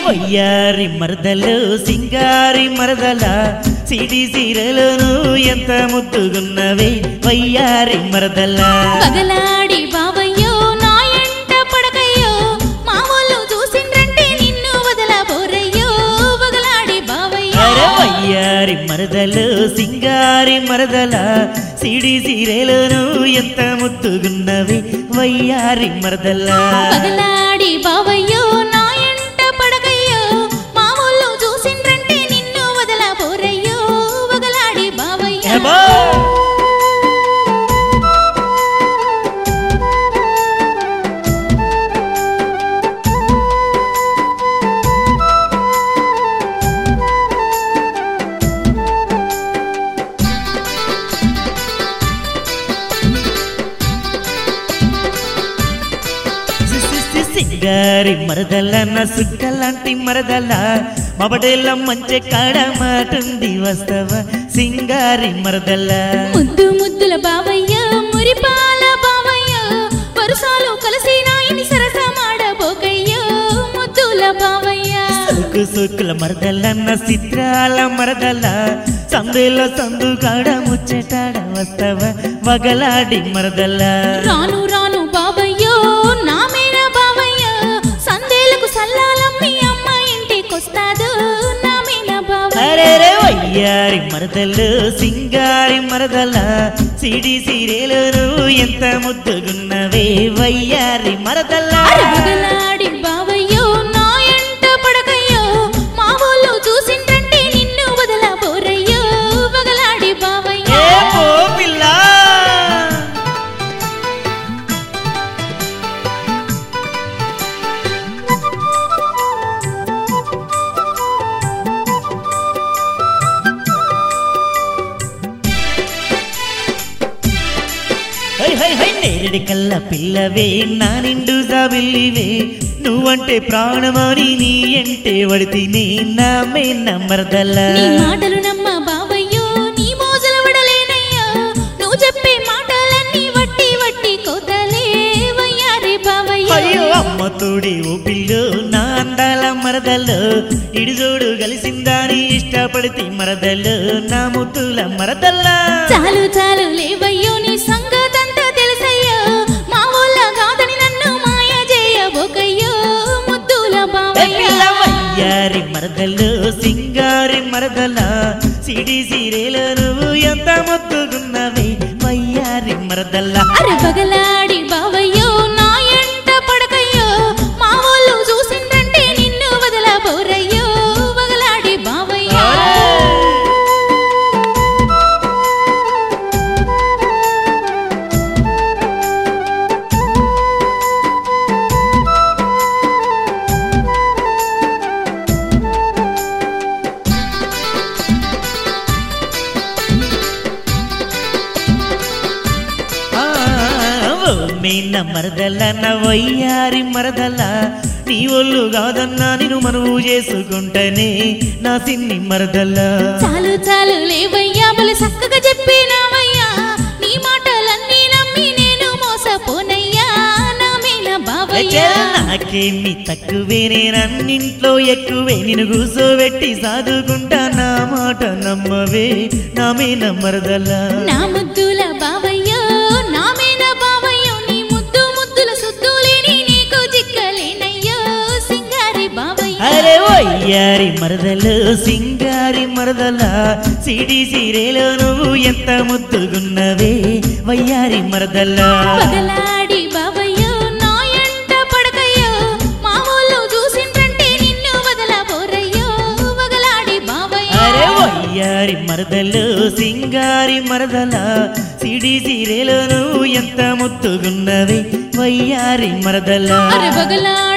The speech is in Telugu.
వయ్యారి మరదలు సింగారి మరదల సిడి సీరలను ఎంత ముద్దుగున్నవే వయ్యారి మరదల పగలాడి బావయ్యో నా ఎంట పడకయ్యో మా వాళ్ళు చూసిండ్రంటే నిన్ను వదలబోరయ్యో పగలాడి బావయ్యో అరే వయ్యారి మరదలు సింగారి మరదల సిడి సీరలను ఎంత ముద్దుగున్నవే వయ్యారి మరదల పగలాడి బావయ్యో నా ఎంట పడకయ్యో మా వాళ్ళు చూసిండ్రంటే నిన్ను వదలబోరయ్యో పగలాడి బావయ్యో ఏబో! సి- సి- సి- సింగారి మరదల నా సుక్కలాంటి మరదల మబడేల మంచి కాడ మాటుంది వస్తవ సింగారి మరదల ముద్దు ముద్దుల బావయ్య మురిపాల బావయ్య వరుసాలు కలిసి నాయని సరసమాడబోకయ్యో ముద్దుల బావయ్య సుక్కు సుక్కుల మరదల నా చిత్రాల మరదల సందులో సందు కాడ ముచ్చటాడ వస్తవ వగలాడి మరదల రాను రాను బావయ్యో నా మీద బావయ్య సందేలకు సల్లాలమ్మి అమ్మ ఇంటికొస్తాదు నా మీద బావయ్య అరే రే వయ్యారి మరదలు సింగారి మరదల సిడి సీరేలు ఎంత ముద్దుగున్నవే వయ్యారి మరదల అరుగులాడి బావయ్యో నా ఎంట పడకయ్యో మా ఊళ్ళో చూసిండ్రంటే నిన్ను వదలబోరయ్యో వగలాడి బావయ్యో ఏ పో పిల్ల హై హై హై నేరడి కల్ల పిల్లవే నా నిండు జాబిల్లివే నువ్వంటే ప్రాణమని నీ అంటే వడితిని నా మే నమ్మర్దల నీ మాటలు నమ్మ బావయ్యో నీ మోజలు విడలేనయ్యో నువ్వు చెప్పే మాటలన్నీ వట్టి వట్టి కోతలే వయ్యారి బావయ్యో అయ్యో అమ్మ తోడి ఓ పిల్లు నా అందాల మరదలు ఇడిజోడు కలిసిందాని ఇష్టపడితే మరదలు నా ముద్దుల మరదల్ల చాలు చాలు లేవయ్యో నీ సంగతంతా తెలుసయ్యో మా ఊళ్ళ కాదని నన్ను మాయ చేయబోకయ్యో ముద్దుల ఏ బావయ్యో పిల్ల వయ్యారి మరదలు సింగారి మరదల సిడి సీరేలు నువ్వు ఎంత ముద్దుగున్నవే వయ్యారి మరదల్ల అరే పగలాడి బావయ్యో నా ఎంట పడకయ్యో మా ఊళ్ళో చూసిందంటే నిన్ను వదలబోరయ్యో పగలాడి బావయ్యో ఆ, ఓ మీన మరదల నా వయ్యారి మరదల నీ ఒళ్ళు కాదన్నా నేను మనవు చేసుకుంటేనే నా సిన్ని మరదల చాలు చాలు లేవయ్యా బలి చక్కగా చెప్పినావయ్యా నీ మాటలన్నీ నమ్మి నేను మోసపోనయ్యా నా మీద బావయ్యా నాకేమి తక్కువే నేనన్నింట్లో ఎక్కువే నేను కూసోబెట్టి సాదుకుంటా నా మాట నమ్మవే నా మీన మరదల నా ముద్దుల బావయ్యో నా మీద బావయ్యో నీ ముద్దు ముద్దుల సుద్దులేని నీకు చిక్కలేనయ్యో సింగారి బావయ్యో అరే వయ్యారి మరదలు సింగారి మరదల సిడి సీరేలో నువ్వు ఎంత ముద్దుగున్నవే వయ్యారి మరదల పగలాడి బావయ్యో నా ఎంట పడకయ్యో మా ఊళ్ళో చూసిండ్రంటే నిన్ను వదలబోరయ్యో వగలాడి బావయ్యో అరే వయ్యారి మరదలు సింగారి మరదల సిడి సీరేలో నువ్వు ఎంత ముద్దుగున్నవే వయ్యారి మరదల అరే వగలాడి